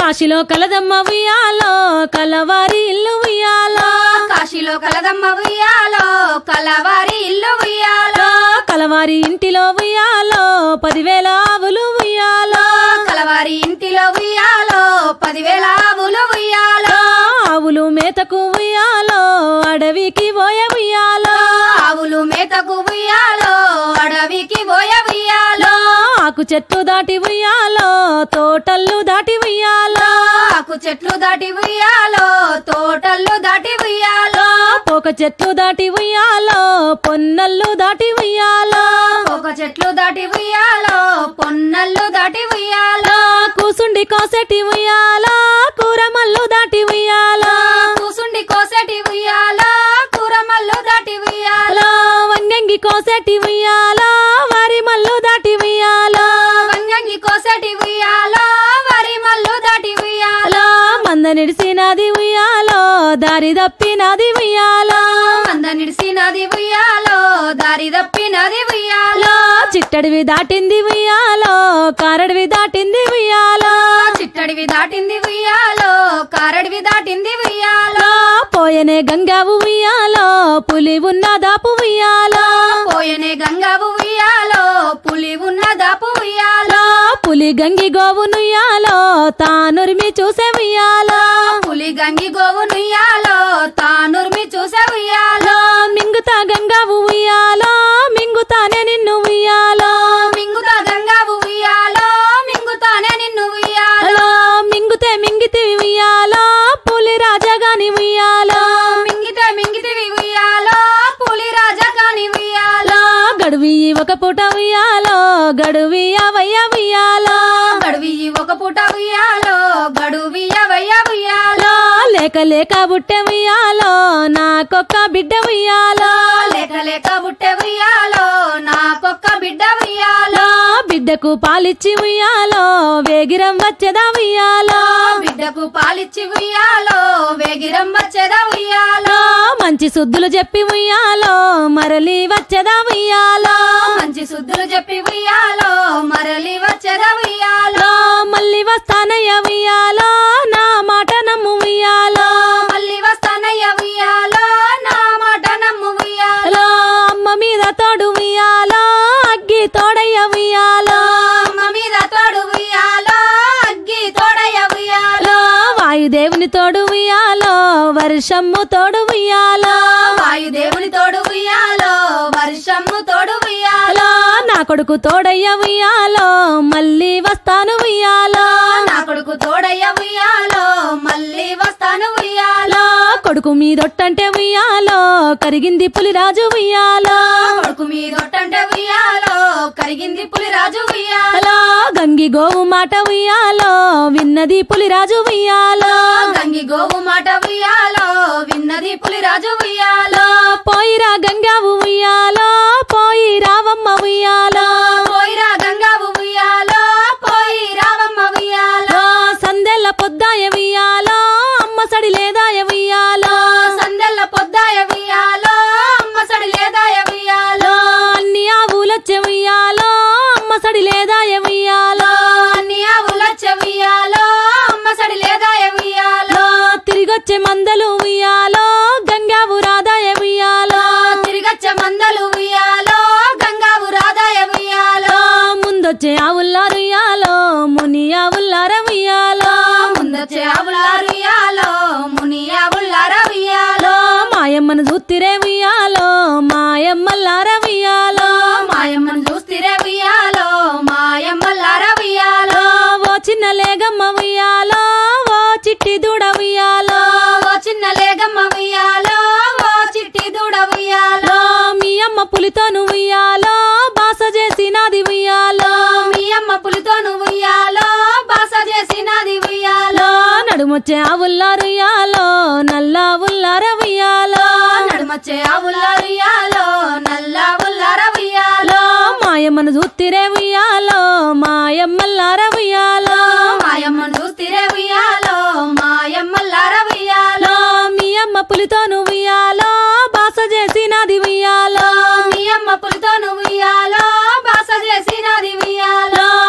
కాశీలో కలదమ్మ ఉయ్యాలో కలవారి ఇల్లు ఉయ్యాలో కాశీలో కలదమ్మ ఉయ్యాలో కలవారి ఇల్లు ఉయ్యాలో కలవారి ఇంటిలో ఉయ్యాలో పదివేల ఆవులు ఉయ్యాలో కలవారి ఇంటిలో ఉయ్యాలో పదివేల ఆవులు ఉయ్యాలో ఆవులు మేతకు ఉయ్యాలో అడవికి పోయ ఉయ్యాలో ఆవులు మేతకు ఉయ్యాలో అడవికి పోయ ఉయ్యాలో ఆకు చెట్టు దాటి ఉయ్యాలో తోటల్లు దాటి ఉయ్యాలో ఆకు చెట్లు దాటి ఉయ్యాలో తోటలు దాటి ఉయ్యాలో పోక చెట్లు దాటి ఉయ్యాలో పొన్నల్లు దాటి ఉయ్యాలో ఒక చెట్లు దాటి ఉయ్యాలో పొన్నల్లు దాటి ఉయ్యాలో కూసుండి కోసెటి ఉయ్యాలో కూరమల్లు దాటి ఉయ్యాలో కూసుండి కోసటి ఉయ్యాలో కూరమల్లు దాటి ఉయ్యాలో వంగంగి కోసెటి ఉయ్యాలో వరి మల్లు దాటి ఉయ్యాలో వంగంగి కోసటి ఉయ్యాలో వరి మల్లు దాటి ఉయ్యాలో మంద నిడిసినది ఉయ్యాలో దారి తప్పినది ఉయ్యాలో మంద నిడిసినది ఉయ్యాలో దారి తప్పినది ఉయ్యాలో చిట్టడివి దాటింది ఉయ్యాలో కారడివి దాటింది ఉయ్యాలో చిట్టడివి దాటింది ఉయ్యాలో కారడివి దాటింది ఉయ్యాలో పోయనే గంగావు ఉయ్యాలో పులి ఉన్న దాపు ఉయ్యాలో పోయనే గంగావు ఉయ్యాలో పులి ఉన్న దాపు ఉయ్యాలో పులి గంగి గోవు నుయ్యాలో తానురిమి చూసే ఉయ్యాలో పులి గంగి గోవు నుయ్యాలో తానుర్మి చూసే ఉయ్యాలో మింగుతా గంగావు ఉయ్యాలో మింగుతానే నిన్ను ఉయ్యాలో మింగుతా గంగావు ఉయ్యాలో మింగుతానే నిన్ను ఉయ్యాలో అలో మింగుతే మింగితి ఉయ్యాలో పులి రాజగాని ఉయ్యాలో మింగితే మింగితివి ఉయ్యాలో పులి రాజా కాని ఉయ్యాలో గడువి ఒక పూట ఉయ్యాలో గడువి అవయ్య ఉయ్యాలో గడువి ఒక పూట ఉయ్యాలో గడువి అవయ్య ఉయ్యాలో లేక లేక బుట్టె ఉయ్యాలో నాకొక్క బిడ్డ ఉయ్యాలో లేక లేక బుట్టె ఉయ్యాలో నాకొక్క బిడ్డ ఉయ్యాలో బిడ్డకు పాలిచ్చి ఉయ్యాలో వేగిరం వచ్చేదా ఉయ్యాలో బిడ్డకు పాలిచ్చి ఉయ్యాలో వేగిరం వచ్చేదా ఉయ్యాలో మంచి సుద్దులు చెప్పి ఉయ్యాలో మరలి వచ్చేదా ఉయ్యాలో మంచి శుద్ధులు చెప్పి ఉయ్యాలో మరలి వచ్చేదా ఉయ్యాలో మళ్ళీ వస్తానయ్య ఉయ్యాలో నా మాట నమ్ము ఉయ్యాలో మళ్ళీ వస్తానయ్య ఉయ్యాలో నా మాట నమ్ము ఉయ్యాలో అమ్మ మీద తోడు ఉయ్యాలో అగ్గి తోడయ్య ఉయ్యాలో అమ్మ మీద తోడు ఉయ్యాలో అగ్గి తోడయ్య ఉయ్యాలో వాయుదేవుని తోడు ఉయ్యాలో వర్షమ్ము తోడు ఉయ్యాలో వాయుదేవుని తోడు ఉయ్యాలో వర్షము తోడు ఉయ్యాలో నా కొడుకు తోడయ్య ఉయ్యాలో మళ్ళీ వస్తాను ఉయ్యాలో నా కొడుకు తోడయ్య ఉయ్యాలో మళ్ళీ వస్తాను ఉయ్యాలో కొడుకు మీదొట్టంటే ఉయ్యాలో కరిగింది పులిరాజు ఉయ్యాలో కొడుకు మీదొట్టంటే ఉయ్యాలో కరిగింది పులిరాజు ఉయ్యాలో అలా గంగి గోవు మాట ఉయ్యాలో విన్నది పులిరాజు ఉయ్యాలో గంగి గోవు మాట ఉయ్యాలో విన్నది పులిరాజు ఉయ్యాలో పోయిరా గంగావు ఉయ్యాలో పోయి రావమ్మ ఉయ్యాలో పోయిరా గంగావు ఉయ్యాలో పోయి రావమ్మ ఉయ్యాలో సందెల్ల పొద్దాయ ఉయ్యాలో అమ్మ సడి లేదాయ ఉయ్యాలో సందెల్ల పొద్దాయ ఉయ్యాలో అమ్మ సడి లేదాయ ఉయ్యాలో అన్ని ఆవులొచ్చే ఉయ్యాలో అమ్మ సడి లేదాయ ఉయ్యాలో అన్ని ఆవులచ్చే ఉయ్యాలో అమ్మ సడి లేదాయ ఉయ్యాలో తిరిగొచ్చే మందలు ఉయ్యాలో గంగావు రాదాయ ఉయ్యాలో తిరిగచ్చే మందలు ఉయ్యాలో గంగావు రాదాయ ఉయ్యాలో ముందొచ్చే ఆవుల్లారు ఉయ్యాలో ముని ఆవుల్లార ఉయ్యాలో ముందొచ్చే ఆవులారు ఉయ్యాలో ముని ఆవులార ఉయ్యాలో మాయమ్మను చూత్తిరే ఉయ్యాలో మాయమ్మల్లార ఉయ్యాలో మాయమ్మను చూస్తిరే ఉయ్యాలో మాయమ్మలార ఉయ్యాలో ఓ చిన్న లేగమ్మ ఉయ్యాలో ఓ చిట్టి దూడ ఉయ్యాలో ఓ చిన్న లేగమ్మ ఉయ్యాలో ఓ చిట్టి దూడ ఉయ్యాలో మీ అమ్మ పులితోను ఉయ్యాలో బాస చేసినది ఉయ్యాలో మీ అమ్మ పులితోను ఉయ్యాలో బాస చేసినది ఉయ్యాలో నడుమొచ్చే ఆవుల్లారు ఉయ్యాలో నల్ల ఉల్లార ఉయ్యాలో నడుమచ్చే ఆవులారు ఉయ్యాలో నల్ల ఉల్లార ఉయ్యాలో మాయమ్మను చూత్తిరే ఉయ్యాలో మాయమ్మల్లార ఉయ్యాలో మాయమ్మను చూస్తిరే ఉయ్యాలో మాయమ్మలార ఉయ్యాలో మీ అమ్మ పులితోను ఉయ్యాలో బాస చేసినది ఉయ్యాలో మీ అమ్మ పులితోను ఉయ్యాలో బాస చేసినది ఉయ్యాలో పులిరా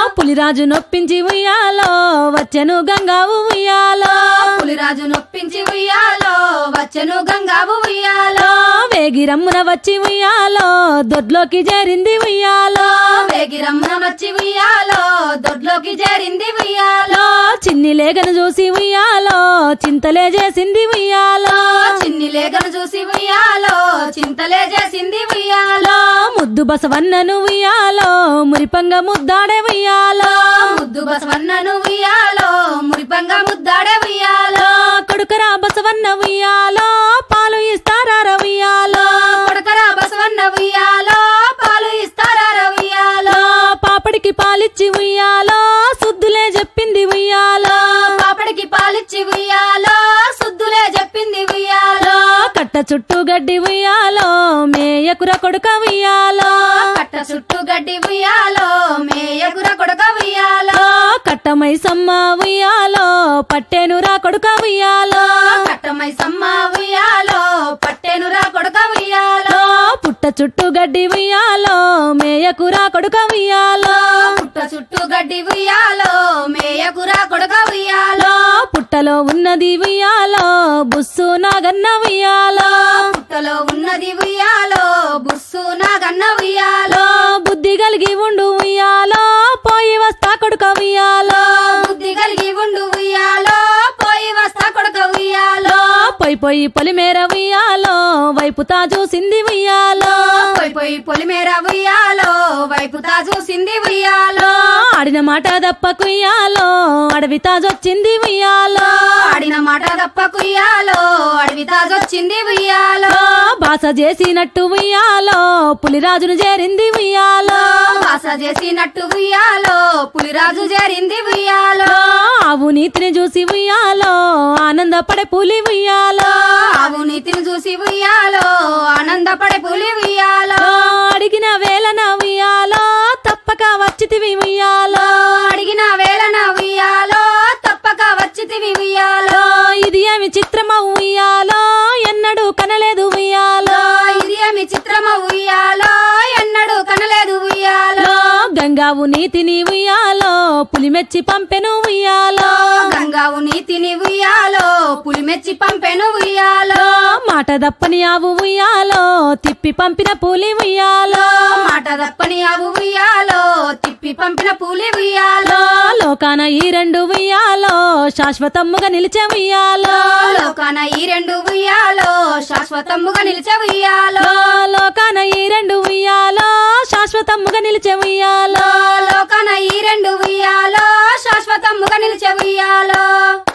పులిరాజు నొప్పించి ఉయ్యాలో వచ్చెను గంగావు ఉయ్యాలో పులిరాజు నొప్పించి ఉయ్యాలో వచ్చెను గంగావు ఉయ్యాలో వేగిరమ్మున వచ్చి ఉయ్యాలో దొడ్లోకి చేరింది ఉయ్యాలో వేగిరమ్మ వచ్చి ఉయ్యాలో దొడ్లోకి చేరింది ఉయ్యాలో చిన్ని లేఖను చూసి ఉయ్యాలో చింతలే చేసింది ఉయ్యాలో చిన్ని లేఖను చూసి ఉయ్యాలో చింతలే చేసింది ఉయ్యాలో ముద్దు బసవన్నను ఉయ్యాలో మురిపంగ ముద్దాడే ఉయ్యాలో ముద్దు బసవన్నను ఉయ్యాలో మురిపంగా ముద్దాడే ఉయ్యాలో కొడుకరా బసవన్న ఉయ్యాలో పాలు ఇస్తారా ఉయ్యాలో కొడకరా బసవన్న ఉయ్యాలో పాలు ఇస్తారా ఉయ్యాలో పాపడికి పాలిచ్చి ఉయ్యాలో సుద్దులే చెప్పింది ఉయ్యాలో పాపడికి పాలిచ్చి ఉయ్యాలో సుద్దులే చెప్పింది ఉయ్యాలో కట్ట చుట్టూ గడ్డి ఉయ్యాలో మేయకుర కొడుక ఉయ్యాలో కట్ట చుట్టూ గడ్డి ఉయ్యాలో మేయగుర కొడక ఉయ్యాలో కట్టమై సమ్మ ఉయ్యాలో పట్టేనురా కొడుక ఉయ్యాలో కట్టమై సమ్మ ఉయ్యాలో పట్టెనురా కొడక ఉయ్యాలో పుట్ట చుట్టూ గడ్డి ఉయ్యాలో మేయకురా కొడుక ఉయ్యాలో పుట్ట చుట్టూ గడ్డి ఉయ్యాలో మేయగుర కొడక ఉయ్యాలో పుట్టలో ఉన్నది ఉయ్యాలో బుస్సు నాగన్న ఉయ్యాలో పుట్టలో ఉన్నది ఉయ్యాలో బుస్సు నాగన్న ఉయ్యాలో బుద్ధి కలిగి ఉండు ఉయ్యాలో పోయి వస్తా కొడుక ఉయ్యాలో బుద్ధి కలిగి ఉండు ఉయ్యాలో పోయి వస్తా కొడక ఉయ్యాలో పొయ్యి పొయ్యి పొలిమేర ఉయ్యాలో వైపుతా చూసింది ఉయ్యాలో పోయి పోయి పొలిమేర ఉయ్యాలో వైపు చూసింది ఉయ్యాలో ఆడిన మాట దప్పకుయ్యాలో అడవి తాజొచ్చింది ఉయ్యాలో ఆడిన మాట తప్ప కుయ్యాలో అడవి తాజొచ్చింది ఉయ్యాలో బాస చేసినట్టు ఉయ్యాలో పులిరాజును చేరింది ఉయ్యాలో భాష చేసినట్టు ఉయ్యాలో పులిరాజు చేరింది ఉయ్యాలో ఆవు నీతిని చూసి ఉయ్యాలో ఆనందపడే పులి ఉయ్యాలో ఆవు నీతిని చూసి ఉయ్యాలో ఆనందపడే పులి ఉయ్యాలో అడిగిన వేళన ఉయ్యాలో తప్పక వచ్చితివి ఉయ్యాలో అడిగిన వేళన ఉయ్యాలో తప్పక వచ్చితివి ఉయ్యాలో ఇది ఏమి చిత్రమ ఉయ్యాలో ఎన్నడూ కనలేదు ఉయ్యాలో ఇది ఏమి చిత్రమ ఉయ్యాలో ఎన్నడూ కనలేదు ఉయ్యాలో గంగావు నీతిని ఉయ్యాలో పులిమెచ్చి పంపెను ఉయ్యాలో గంగావు నీతిని ఉయ్యాలో పులిమెచ్చి పంపెను ఉయ్యాలో మాట దప్పని ఆవు ఉయ్యాలో తిప్పి పంపిన పులి ఉయ్యాలో మాట తప్పని ఆవు ఉయ్యాలో తిప్పి పంపిన పూలి ఉయ్యాలో లోకాన ఈ రెండు ఉయ్యాలో శాశ్వతమ్ముగా నిలిచే ఉయ్యాలో లోకాన ఈ రెండు ఉయ్యాలో శాశ్వతముగా నిలిచే ఉయ్యాలో లోకాన ఈ రెండు ఉయ్యాలో శాశ్వతమ్ముగా నిలిచే ఉయ్యాలో లోకాన ఈ రెండు ఉయ్యాలో శాశ్వతముగా నిలిచే ఉయ్యాలో